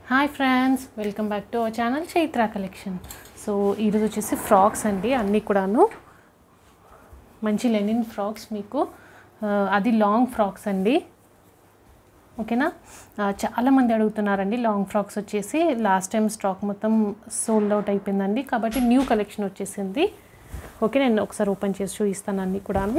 hi friends welcome back to our channel Chaitra collection so ఈరోజు వచ్చేసి frocks అండి అన్నీ కూడాను మంచి లెనిన్ ఫ్రాక్స్ మీకు ఆ, అది లాంగ్ ఫ్రాక్స్ అండి ఓకేనా ఆ, చాలామంది అడుగుతున్నారండి లాంగ్ ఫ్రాక్స్ వచ్చేసి లాస్ట్ టైం స్టాక్ మొత్తం సోల్డ్ అవుట్ అయిపోయిందండి కాబట్టి న్యూ కలెక్షన్ వచ్చేసింది ఓకే నేను ఒకసారి ఓపెన్ చేసి చూపిస్తాను అన్నీ కూడాను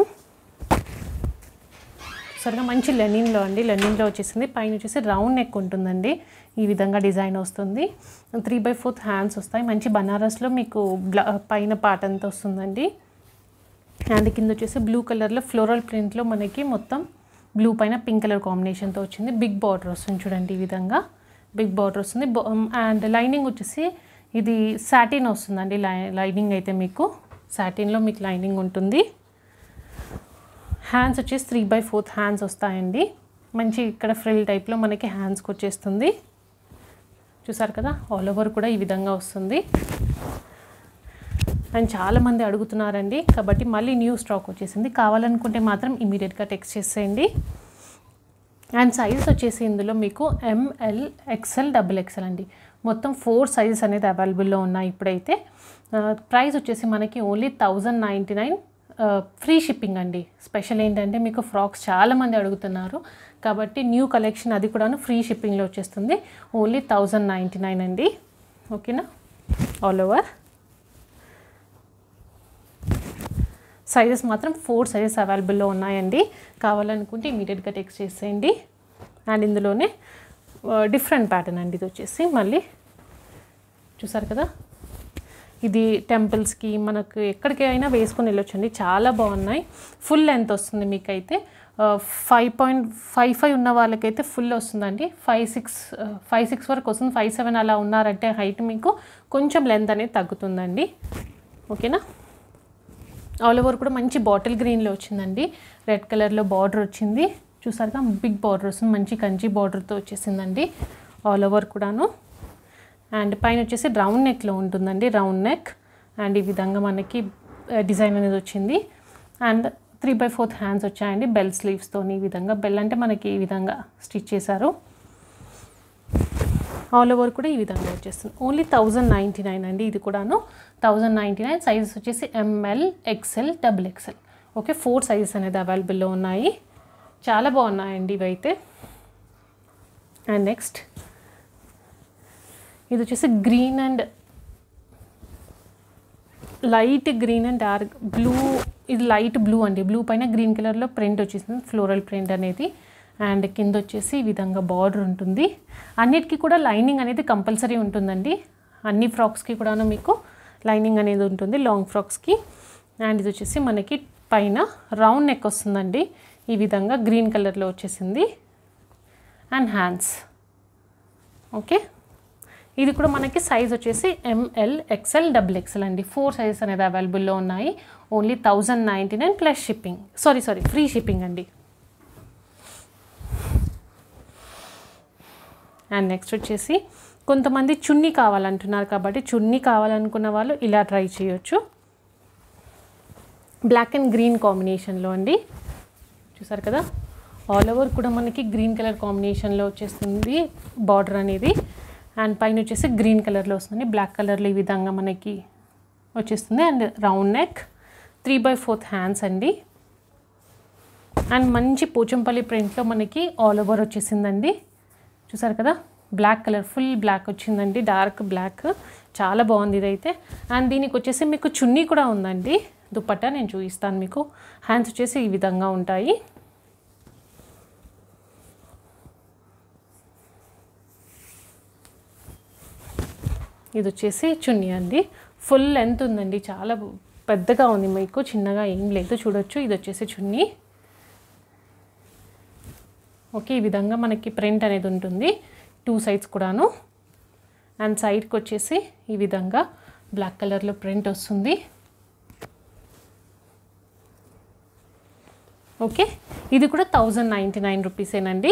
సరిగా మంచి లెనిన్లో అండి లెనిన్లో వచ్చేసింది పైన వచ్చేసి రౌండ్ నెక్ ఉంటుందండి ఈ విధంగా డిజైన్ వస్తుంది త్రీ బై ఫోర్త్ హ్యాండ్స్ వస్తాయి మంచి బనారస్లో మీకు బ్ల పైన పార్ట్ అంతా వస్తుందండి అండ్ కింద వచ్చేసి బ్లూ కలర్లో ఫ్లోరల్ ప్రింట్లో మనకి మొత్తం బ్లూ పైన పింక్ కలర్ కాంబినేషన్తో వచ్చింది బిగ్ బార్డర్ వస్తుంది చూడండి ఈ విధంగా బిగ్ బార్డర్ వస్తుంది అండ్ లైనింగ్ వచ్చేసి ఇది సాటిన్ వస్తుందండి లై లైనింగ్ అయితే మీకు సాటిన్లో మీకు లైనింగ్ ఉంటుంది హ్యాండ్స్ వచ్చేసి త్రీ బై ఫోర్త్ హ్యాండ్స్ వస్తాయండి మంచి ఇక్కడ ఫ్రిల్ టైప్లో మనకి హ్యాండ్స్కి వచ్చేస్తుంది చూసారు కదా ఆల్ ఓవర్ కూడా ఈ విధంగా వస్తుంది అండ్ చాలామంది అడుగుతున్నారండి కాబట్టి మళ్ళీ న్యూ స్టాక్ వచ్చేసింది కావాలనుకుంటే మాత్రం ఇమీడియట్గా టెక్స్ట్ చేసేయండి అండ్ సైజ్ వచ్చేసి ఇందులో మీకు ఎంఎల్ ఎక్సెల్ డబుల్ ఎక్సెల్ అండి మొత్తం ఫోర్ సైజెస్ అనేది అవైలబుల్లో ఉన్నాయి ఇప్పుడైతే ప్రైస్ వచ్చేసి మనకి only thousand ninety nine free shipping అండి స్పెషల్ ఏంటంటే మీకు ఫ్రాక్స్ చాలామంది అడుగుతున్నారు కాబట్టి న్యూ కలెక్షన్ అది కూడాను ఫ్రీ షిప్పింగ్లో వచ్చేస్తుంది ఓన్లీ థౌజండ్ నైంటీ నైన్ అండి ఓకేనా ఆల్ ఓవర్ సైజెస్ మాత్రం ఫోర్ సైజెస్ అవైలబుల్లో ఉన్నాయండి కావాలనుకుంటే ఇమీడియట్గా టెక్స్ట్ చేసేయండి అండ్ ఇందులోనే డిఫరెంట్ ప్యాటర్న్ అండి ఇది వచ్చేసి మళ్ళీ చూసారు కదా ఇది టెంపుల్స్కి మనకు ఎక్కడికి అయినా వేసుకొని వెళ్ళొచ్చండి చాలా బాగున్నాయి ఫుల్ లెంత్ వస్తుంది మీకైతే ఫైవ్ పాయింట్ ఫైవ్ ఫైవ్ ఉన్న వాళ్ళకైతే ఫుల్ వస్తుందండి ఫైవ్ సిక్స్ ఫైవ్ సిక్స్ వరకు వస్తుంది ఫైవ్ సెవెన్ అలా ఉన్నారంటే హైట్ మీకు కొంచెం లెంత్ అనేది తగ్గుతుందండి ఓకేనా ఆల్ ఓవర్ కూడా మంచి బాటిల్ గ్రీన్లో వచ్చిందండి రెడ్ కలర్లో బార్డర్ వచ్చింది చూసారుగా బిగ్ బార్డర్ వస్తుంది మంచి కంచి బార్డర్తో వచ్చేసిందండి ఆల్ ఓవర్ కూడాను అండ్ పైన వచ్చేసి రౌండ్ నెక్లో ఉంటుందండి రౌండ్ నెక్ అండ్ ఈ విధంగా మనకి డిజైన్ అనేది వచ్చింది and three by fourth hands వచ్చాయండి బెల్ స్లీవ్స్తో ఈ విధంగా బెల్ అంటే మనకి ఈ విధంగా స్టిచ్ చేశారు ఆల్ ఓవర్ కూడా ఈ విధంగా వచ్చేస్తుంది ఓన్లీ థౌజండ్ నైంటీ నైన్ అండి ఇది కూడాను థౌజండ్ నైంటీ నైన్ సైజెస్ వచ్చేసి M L XL double XL okay four sizes అనేది అవైలబుల్లో ఉన్నాయి చాలా బాగున్నాయండి ఇవైతే అండ్ నెక్స్ట్ ఇది వచ్చేసి green and light green and dark blue ఇది లైట్ బ్లూ అండి బ్లూ పైన గ్రీన్ కలర్లో ప్రింట్ వచ్చేసింది ఫ్లోరల్ ప్రింట్ అనేది అండ్ కింద వచ్చేసి ఈ విధంగా బార్డర్ ఉంటుంది అన్నిటికీ కూడా లైనింగ్ అనేది కంపల్సరీ ఉంటుందండి అన్ని ఫ్రాక్స్కి కూడాను మీకు లైనింగ్ అనేది ఉంటుంది లాంగ్ ఫ్రాక్స్కి అండ్ ఇది వచ్చేసి మనకి పైన రౌండ్ నెక్ వస్తుందండి ఈ విధంగా గ్రీన్ కలర్లో వచ్చేసింది అండ్ హ్యాండ్స్ ఓకే ఇది కూడా మనకి సైజ్ వచ్చేసి ఎంఎల్ ఎక్సెల్ డబుల్ ఎక్సెల్ అండి ఫోర్ సైజెస్ అనేది అవైలబుల్లో ఉన్నాయి only thousand ninety nine plus shipping sorry sorry free shipping అండి అండ్ నెక్స్ట్ వచ్చేసి కొంతమంది చున్నీ కావాలంటున్నారు కాబట్టి చున్నీ కావాలనుకున్న వాళ్ళు ఇలా ట్రై చేయొచ్చు బ్లాక్ అండ్ గ్రీన్ కాంబినేషన్లో అండి చూసారు కదా ఆల్ ఓవర్ కూడా మనకి గ్రీన్ కలర్ కాంబినేషన్లో వచ్చేస్తుంది బార్డర్ అనేది అండ్ పైన వచ్చేసి గ్రీన్ కలర్లో వస్తుంది బ్లాక్ కలర్లో ఈ విధంగా మనకి వచ్చేస్తుంది and round neck three by fourth hands అండి అండ్ మంచి పోచంపల్లి ప్రింట్లో మనకి ఆల్ ఓవర్ వచ్చేసిందండి చూసారు కదా బ్లాక్ కలర్ ఫుల్ బ్లాక్ వచ్చిందండి డార్క్ బ్లాక్ చాలా బాగుంది ఇదైతే అండ్ దీనికి వచ్చేసి మీకు చున్నీ కూడా ఉందండి దుపట్టా నేను చూపిస్తాను మీకు హ్యాండ్స్ వచ్చేసి ఈ విధంగా ఉంటాయి ఇది వచ్చేసి చున్నీ అండి ఫుల్ లెంత్ ఉందండి చాలా పెద్దగా ఉంది మీకు చిన్నగా ఏం లేదు చూడొచ్చు ఇది వచ్చేసి చున్నీ ఓకే ఈ విధంగా మనకి ప్రింట్ అనేది ఉంటుంది టూ సైడ్స్ కూడాను అండ్ సైడ్కి వచ్చేసి ఈ విధంగా బ్లాక్ కలర్లో ప్రింట్ వస్తుంది ఓకే ఇది కూడా థౌజండ్ నైంటీ నైన్ రూపీసేనండి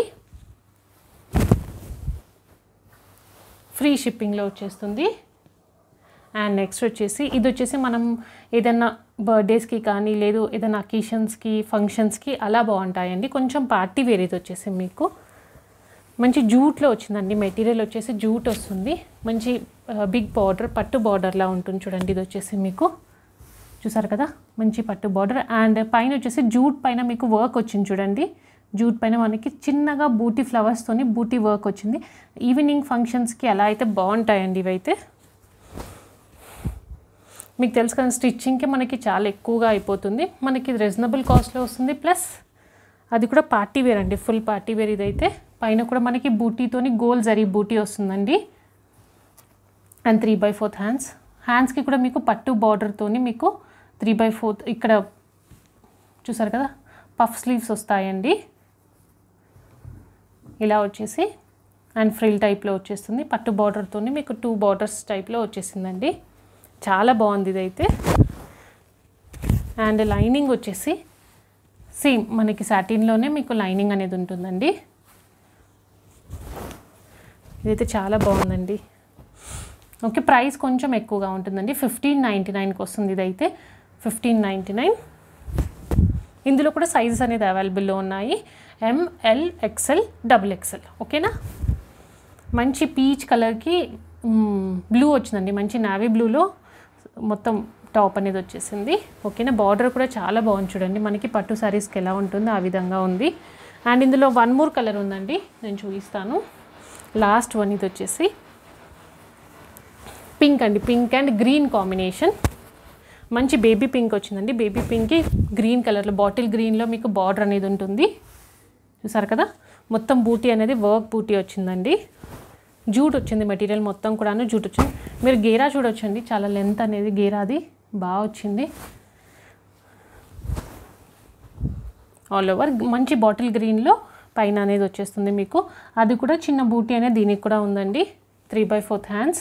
ఫ్రీ షిప్పింగ్లో వచ్చేస్తుంది అండ్ నెక్స్ట్ వచ్చేసి ఇది వచ్చేసి మనం ఏదైనా బర్త్డేస్కి కానీ లేదు ఏదైనా అకేషన్స్కి ఫంక్షన్స్కి అలా బాగుంటాయండి కొంచెం పార్టీ వేర్ ఇది వచ్చేసి మీకు మంచి జూట్లో వచ్చిందండి మెటీరియల్ వచ్చేసి జూట్ వస్తుంది మంచి బిగ్ బార్డర్ పట్టు బార్డర్లా ఉంటుంది చూడండి ఇది వచ్చేసి మీకు చూసారు కదా మంచి పట్టు బార్డర్ అండ్ పైన వచ్చేసి జూట్ పైన మీకు వర్క్ వచ్చింది చూడండి జూట్ పైన మనకి చిన్నగా బూటీ ఫ్లవర్స్తోని బూటీ వర్క్ వచ్చింది ఈవినింగ్ ఫంక్షన్స్కి ఎలా అయితే బాగుంటాయండి ఇవైతే మీకు తెలుసు కదా స్టిచ్చింగ్కి మనకి చాలా ఎక్కువగా అయిపోతుంది మనకి రీజనబుల్ కాస్ట్లో వస్తుంది ప్లస్ అది కూడా పార్టీ వేర్ అండి ఫుల్ పార్టీ వేర్ ఇదైతే పైన కూడా మనకి బూటీతోని గోల్ జరీ బూటీ వస్తుందండి and three by fourth hands హ్యాండ్స్కి కూడా మీకు పట్టు బార్డర్తోని మీకు త్రీ బై ఫోర్త్ ఇక్కడ చూసారు కదా పఫ్ స్లీవ్స్ వస్తాయండి ఇలా వచ్చేసి అండ్ ఫ్రిల్ టైప్లో వచ్చేస్తుంది పట్టు బార్డర్తోని మీకు టూ బార్డర్స్ టైప్లో వచ్చేసిందండి చాలా బాగుంది ఇదైతే అండ్ లైనింగ్ వచ్చేసి సేమ్ మనకి సాటిన్లోనే మీకు లైనింగ్ అనేది ఉంటుందండి ఇదైతే చాలా బాగుందండి ఓకే ప్రైస్ కొంచెం ఎక్కువగా ఉంటుందండి ఫిఫ్టీన్ నైంటీ నైన్కి వస్తుంది ఇదైతే ఫిఫ్టీన్ నైంటీ నైన్ ఇందులో కూడా సైజెస్ అనేది అవైలబుల్లో ఉన్నాయి ఎంఎల్ ఎక్సెల్ డబుల్ ఎక్సెల్ ఓకేనా మంచి పీచ్ కలర్కి బ్లూ వచ్చిందండి మంచి నావీ బ్లూలో మొత్తం టాప్ అనేది వచ్చేసింది ఓకేనా బార్డర్ కూడా చాలా బాగుంది చూడండి మనకి పట్టు శారీస్కి ఎలా ఉంటుందో ఆ విధంగా ఉంది అండ్ ఇందులో వన్ మోర్ కలర్ ఉందండి నేను చూపిస్తాను లాస్ట్ వన్ ఇది వచ్చేసి పింక్ అండి పింక్ అండ్ గ్రీన్ కాంబినేషన్ మంచి బేబీ పింక్ వచ్చిందండి బేబీ పింక్కి గ్రీన్ కలర్లో బాటిల్ గ్రీన్లో మీకు బార్డర్ అనేది ఉంటుంది చూసారు కదా మొత్తం బూటీ అనేది వర్క్ బూటీ వచ్చిందండి జూట్ వచ్చింది మెటీరియల్ మొత్తం కూడాను జూట్ వచ్చింది మీరు గేరా చూడొచ్చండి చాలా లెంత్ అనేది గేరాది బాగా వచ్చింది ఆల్ ఓవర్ మంచి బాటిల్ గ్రీన్లో పైన అనేది వచ్చేస్తుంది మీకు అది కూడా చిన్న బూటీ అనేది దీనికి కూడా ఉందండి three by fourth hands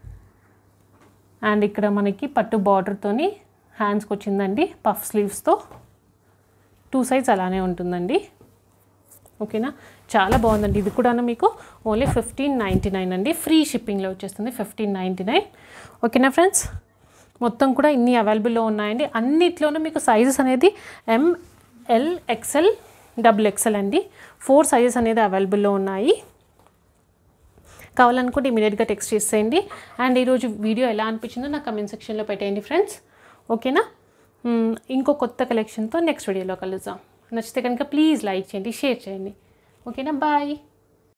and ఇక్కడ మనకి పట్టు బార్డర్తోని హ్యాండ్స్కి వచ్చిందండి పఫ్ స్లీవ్స్తో టూ సైడ్స్ అలానే ఉంటుందండి ఓకేనా చాలా బాగుందండి ఇది కూడా మీకు ఓన్లీ ఫిఫ్టీన్ నైంటీ నైన్ అండి ఫ్రీ షిప్పింగ్లో వచ్చేస్తుంది ఫిఫ్టీన్ నైంటీ నైన్ ఓకేనా ఫ్రెండ్స్ మొత్తం కూడా ఇన్ని అవైలబుల్లో ఉన్నాయండి అన్నిట్లోనూ మీకు సైజెస్ అనేది ఎంఎల్ ఎక్సెల్ డబుల్ ఎక్సెల్ అండి ఫోర్ సైజెస్ అనేది అవైలబుల్లో ఉన్నాయి కావాలనుకుంటే ఇమీడియట్గా టెక్స్ట్ చేసేయండి అండ్ ఈరోజు వీడియో ఎలా అనిపించిందో నాకు కమెంట్ సెక్షన్లో పెట్టేయండి ఫ్రెండ్స్ ఓకేనా మ్మ్, ఇంకో కొత్త కలెక్షన్తో నెక్స్ట్ వీడియోలో కలుద్దాం నచ్చితే కనుక ప్లీజ్ లైక్ చేయండి షేర్ చేయండి ఓకేనా బాయ్